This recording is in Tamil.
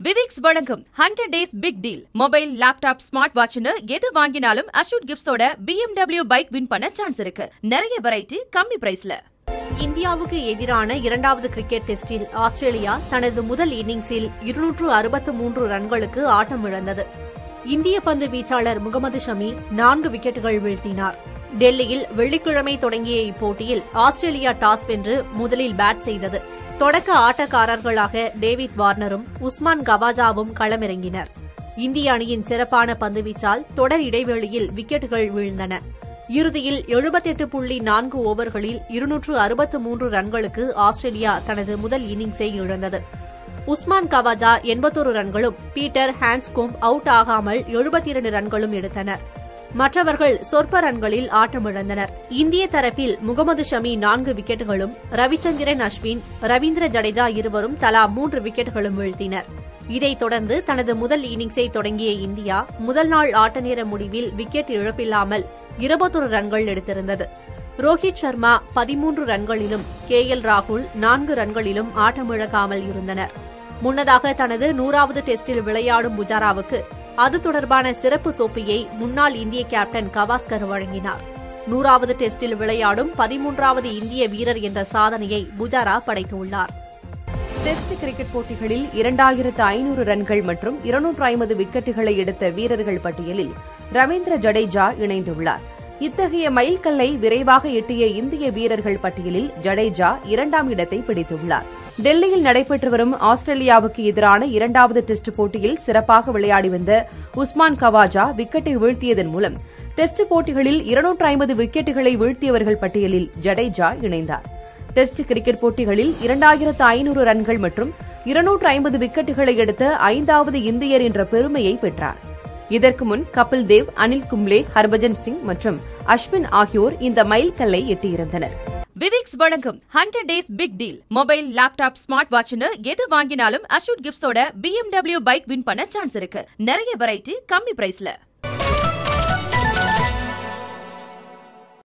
விவிக்ஸ் வழங்கும் hundred days big deal mobile laptop smart வாட்ச்னு எது வாங்கினாலும் அஷூட் கிஃப்ட்ஸோட BMW பைக் வின் பண்ண சான்ஸ் இருக்கு நிறைய வெரைட்டி கம்மி பிரைஸ்ல இந்தியாவுக்கு எதிரான இரண்டாவது கிரிக்கெட் டெஸ்டில் ஆஸ்திரேலியா தனது முதல் இன்னிங்ஸில் இருநூற்று அறுபத்து மூன்று ரன்களுக்கு ஆட்டமிழந்தது இந்திய பந்து வீச்சாளர் முகமது ஷமி நான்கு விக்கெட்டுகள் வீழ்த்தினார் டெல்லியில் வெள்ளிக்கிழமை தொடங்கிய இப்போட்டியில் ஆஸ்திரேலியா டாஸ் வென்று முதலில் பேட் செய்தது தொடக்க ஆட்டக்காரர்களாக டேவிட் வார்னரும் உஸ்மான் கவாஜாவும் களமிறங்கினர் இந்திய அணியின் சிறப்பான பந்துவீச்சால் தொடர் இடைவெளியில் விக்கெட்டுகள் வீழ்ந்தன இறுதியில் எழுபத்தெட்டு புள்ளி நான்கு ஓவர்களில் இருநூற்று அறுபத்து மூன்று ரன்களுக்கு ஆஸ்திரேலியா தனது முதல் இன்னிங்ஸை இழந்தது உஸ்மான் கவாஜா எண்பத்தொரு ரன்களும் பீட்டர் ஹான்ஸ்கோம் அவுட் ஆகாமல் எழுபத்தி இரண்டு ரன்களும் எடுத்தனர் மற்றவர்கள் சொற்ப ரன்களில் ஆட்டமிழந்தனர் இந்திய தரப்பில் முகமது ஷமி நான்கு விக்கெட்டுகளும் ரவிச்சந்திரன் அஸ்வின் ரவீந்திர ஜடேஜா இருவரும் தலா மூன்று விக்கெட்டுகளும் வீழ்த்தினர் இதைத் தொடர்ந்து தனது முதல் இன்னிங்ஸை தொடங்கிய இந்தியா முதல் நாள் ஆட்ட நேர முடிவில் விக்கெட் இழப்பில்லாமல் இருபத்தொரு ரன்கள் எடுத்திருந்தது ரோஹித் சர்மா பதிமூன்று ரன்களிலும் கே எல் ராகுல் நான்கு ரன்களிலும் ஆட்டமிழக்காமல் இருந்தனர் முன்னதாக தனது நூறாவது டெஸ்டில் விளையாடும் புஜாராவுக்கு அது தொடர்பான சிறப்பு தொப்பியை முன்னாள் இந்திய கேப்டன் கவாஸ்கர் வழங்கினார் நூறாவது டெஸ்டில் விளையாடும் பதிமூன்றாவது இந்திய வீரர் என்ற சாதனையை புஜாரா படைத்துள்ளார் டெஸ்ட் கிரிக்கெட் போட்டிகளில் இரண்டாயிரத்து ஐநூறு ரன்கள் மற்றும் இருநூற்று ஐம்பது விக்கெட்டுகளை எடுத்த வீரர்கள் பட்டியலில் ரவீந்திர ஜடேஜா இணைந்துள்ளார் இத்தகைய மைல்கல்லை விரைவாக எட்டிய இந்திய வீரர்கள் பட்டியலில் ஜடேஜா இரண்டாம் இடத்தை பிடித்துள்ளார் டெல்லியில் நடைபெற்று வரும் ஆஸ்திரேலியாவுக்கு எதிரான இரண்டாவது டெஸ்ட் போட்டியில் சிறப்பாக விளையாடி வந்த உஸ்மான் கவாஜா விக்கெட்டை வீழ்த்தியதன் மூலம் டெஸ்ட் போட்டிகளில் இருநூற்று ஐம்பது விக்கெட்டுகளை வீழ்த்தியவர்கள் பட்டியலில் ஜடேஜா இணைந்தார் டெஸ்ட் கிரிக்கெட் போட்டிகளில் இரண்டாயிரத்து ஐநூறு ரன்கள் மற்றும் இருநூற்று ஐம்பது விக்கெட்டுகளை எடுத்த ஐந்தாவது இந்தியர் என்ற பெருமையை பெற்றார் இதற்கு முன் கபில் தேவ் அனில் கும்ளே ஹர்பஜன் சிங் மற்றும் அஸ்வின் ஆகியோர் இந்த மைல்கல்லை எட்டியிருந்தனர் விவிக்ஸ் வழங்கும் hundred days big deal mobile laptop smart வாட்ச்னு எது வாங்கினாலும் அஷூட் கிஃப்ட்ஸோட BMW பைக் வின் பண்ண சான்ஸ் இருக்கு நிறைய வெரைட்டி கம்மி பிரைஸ்ல